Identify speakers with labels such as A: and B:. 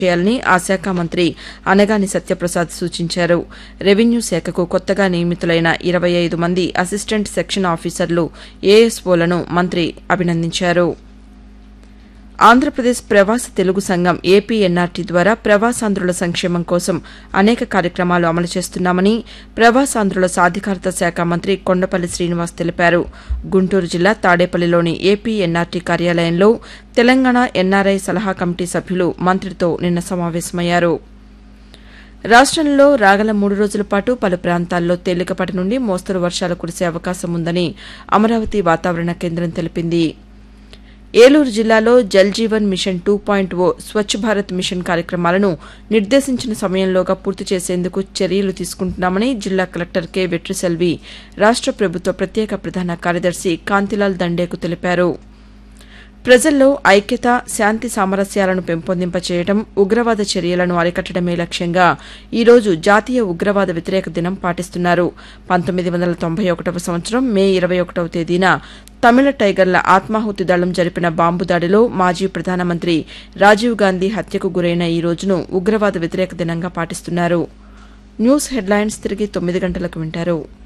A: చేయాలని ఆ శాఖ మంత్రి అనగాని సత్యప్రసాద్ సూచించారు రెవెన్యూ శాఖకు కొత్తగా నియమితులైన ఇరవై ఐదు మంది అసిస్టెంట్ సెక్షన్ ఆఫీసర్లు ఏఎస్ఓలను మంత్రి అభినందించారు ఆంధ్రప్రదేశ్ ప్రవాస తెలుగు సంఘం ఏపీఎన్ఆర్టీ ద్వారా ప్రవాసాంధ్రుల సంక్షేమం కోసం అనేక కార్యక్రమాలు అమలు చేస్తున్నామని ప్రవాసాంధ్రుల సాధికారత శాఖ మంత్రి కొండపల్లి శ్రీనివాస్ తెలిపారు గుంటూరు జిల్లా తాడేపల్లిలోని ఏపీఎన్ఆర్టీ కార్యాలయంలో తెలంగాణ ఎన్ఆర్ఐ సలహా కమిటీ సభ్యులు మంత్రితో నిన్న సమావేశమయ్యారు రాష్టంలో రాగల మూడు రోజుల పాటు పలు ప్రాంతాల్లో తేలికపాటి నుండి మోస్తరు వర్షాలు కురిసే అవకాశం ఉందని అమరావతి వాతావరణ కేంద్రం తెలిపింది ఏలూరు జిల్లాలో Jal Jeevan mission two point O Swachh Bharat mission కార్యక్రమాలను నిర్దేశించిన సమయంలోగా పూర్తి చేసేందుకు చర్యలు తీసుకుంటున్నామని జిల్లా కలెక్టర్ కె వెట్రిసెల్వి రాష్ట ప్రభుత్వ ప్రత్యేక ప్రధాన కార్యదర్శి కాంతిలాల్ దండేకు తెలిపారు ప్రజల్లో ఐక్యత శాంతి సామరస్యాలను పెంపొందింపచేయడం ఉగ్రవాద చర్యలను అరికట్టడమే లక్ష్యంగా ఈరోజు జాతీయ ఉగ్రవాద వ్యతిరేక దినం పాటిస్తున్నారు పంతొమ్మిది వందల తొంభై ఒకటవ సంవత్సరం మే ఇరవై ఒకటవ తేదీన తమిళ టైగర్ల ఆత్మాహుతి దళం జరిపిన బాంబు దాడిలో మాజీ ప్రధానమంత్రి రాజీవ్ గాంధీ హత్యకు గురైన ఈ రోజును ఉగ్రవాద వ్యతిరేక దినంగా పాటిస్తున్నారు న్యూస్ హెడ్లైన్స్ తిరిగి తొమ్మిది గంటలకు వింటారు